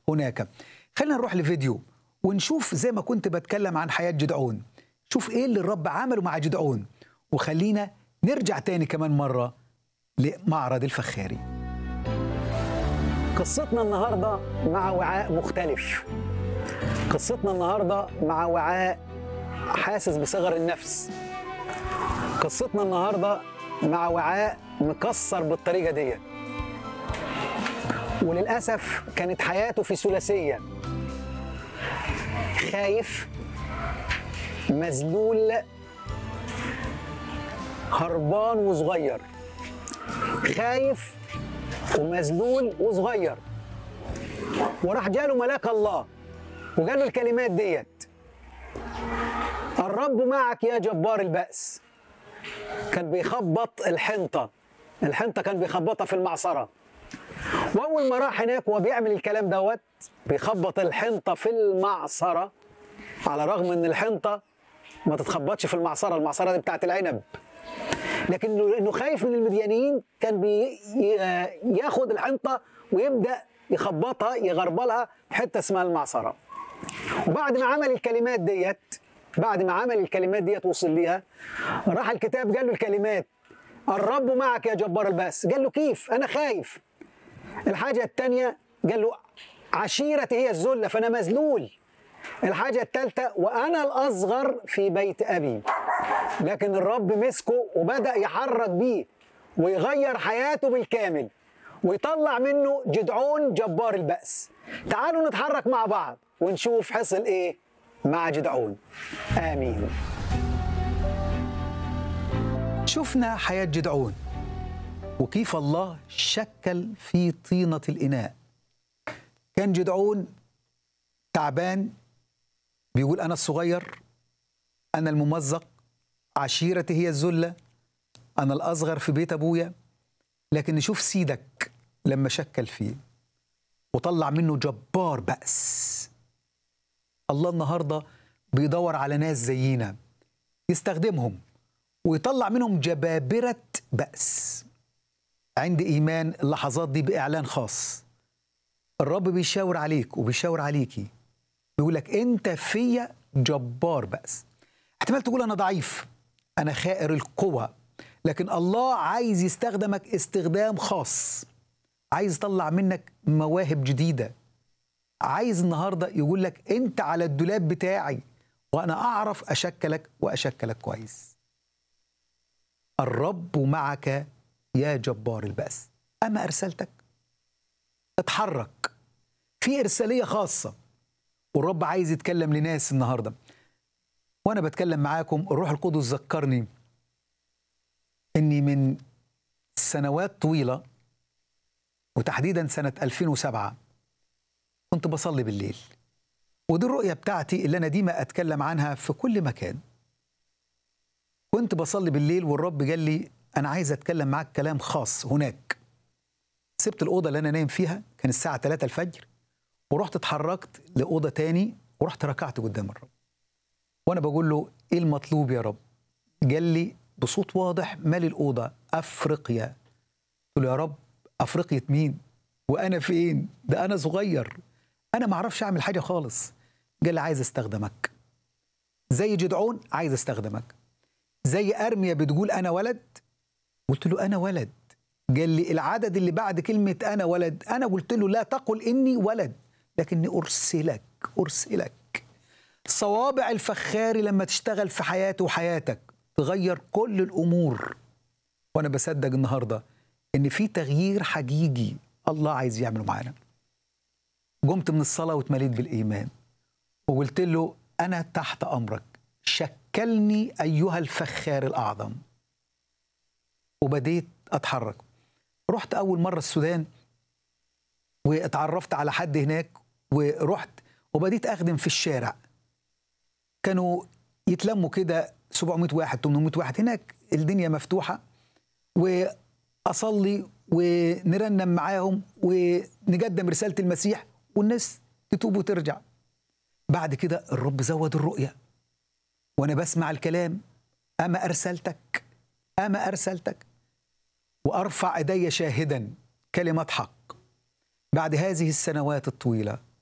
هناك خلينا نروح لفيديو ونشوف زي ما كنت بتكلم عن حياة جدعون شوف ايه اللي الرب عمله مع جدعون وخلينا نرجع تاني كمان مرة لمعرض الفخاري قصتنا النهارده مع وعاء مختلف قصتنا النهارده مع وعاء حاسس بصغر النفس قصتنا النهارده مع وعاء مكسر بالطريقه دي وللاسف كانت حياته في ثلاثيه خايف مذلول هربان وصغير خايف ومذلول وصغير وراح جاله ملاك الله وقال له الكلمات ديت الرب معك يا جبار البأس كان بيخبط الحنطة الحنطة كان بيخبطها في المعصرة وأول ما راح هناك وهو بيعمل الكلام دوت بيخبط الحنطة في المعصرة على الرغم إن الحنطة ما تتخبطش في المعصرة المعصرة دي بتاعت العنب لكن انه خايف من المديانيين كان بياخد الحنطه ويبدا يخبطها يغربلها في حته اسمها المعصره وبعد ما عمل الكلمات ديت بعد ما عمل الكلمات ديت وصل ليها راح الكتاب قال له الكلمات الرب معك يا جبار الباس قال له كيف انا خايف الحاجه الثانيه قال له عشيرتي هي الذله فانا مذلول الحاجة الثالثة وأنا الأصغر في بيت أبي لكن الرب مسكه وبدأ يحرك بيه ويغير حياته بالكامل ويطلع منه جدعون جبار البأس تعالوا نتحرك مع بعض ونشوف حصل إيه مع جدعون آمين شفنا حياة جدعون وكيف الله شكل في طينة الإناء كان جدعون تعبان بيقول أنا الصغير أنا الممزق عشيرتي هي الذلة أنا الأصغر في بيت أبويا لكن نشوف سيدك لما شكل فيه وطلع منه جبار بأس الله النهاردة بيدور على ناس زينا يستخدمهم ويطلع منهم جبابرة بأس عندي إيمان اللحظات دي بإعلان خاص الرب بيشاور عليك وبيشاور عليكي بيقول لك انت فيا جبار بأس احتمال تقول انا ضعيف انا خائر القوى لكن الله عايز يستخدمك استخدام خاص عايز يطلع منك مواهب جديدة عايز النهاردة يقول لك انت على الدولاب بتاعي وانا اعرف اشكلك واشكلك كويس الرب معك يا جبار البأس اما ارسلتك اتحرك في ارسالية خاصة والرب عايز يتكلم لناس النهارده وانا بتكلم معاكم الروح القدس ذكرني اني من سنوات طويله وتحديدا سنه 2007 كنت بصلي بالليل ودي الرؤيه بتاعتي اللي انا ديما اتكلم عنها في كل مكان كنت بصلي بالليل والرب قال لي انا عايز اتكلم معاك كلام خاص هناك سبت الاوضه اللي انا نايم فيها كان الساعه 3 الفجر ورحت اتحركت لأوضة تاني ورحت ركعت قدام الرب وأنا بقول له إيه المطلوب يا رب قال لي بصوت واضح مالي الأوضة أفريقيا قلت له يا رب أفريقيا مين وأنا فين ده أنا صغير أنا ما أعرفش أعمل حاجة خالص قال لي عايز أستخدمك زي جدعون عايز أستخدمك زي أرميا بتقول أنا ولد قلت له أنا ولد قال لي العدد اللي بعد كلمة أنا ولد أنا قلت له لا تقل إني ولد لكني أرسلك أرسلك صوابع الفخاري لما تشتغل في حياته وحياتك تغير كل الأمور وأنا بصدق النهاردة إن في تغيير حقيقي الله عايز يعمله معانا قمت من الصلاة واتمليت بالإيمان وقلت له أنا تحت أمرك شكلني أيها الفخار الأعظم وبديت أتحرك رحت أول مرة السودان واتعرفت على حد هناك ورحت وبديت اخدم في الشارع كانوا يتلموا كده 700 واحد 800 واحد هناك الدنيا مفتوحه واصلي ونرنم معاهم ونقدم رساله المسيح والناس تتوب وترجع بعد كده الرب زود الرؤيه وانا بسمع الكلام اما ارسلتك اما ارسلتك وارفع ايدي شاهدا كلمه حق بعد هذه السنوات الطويله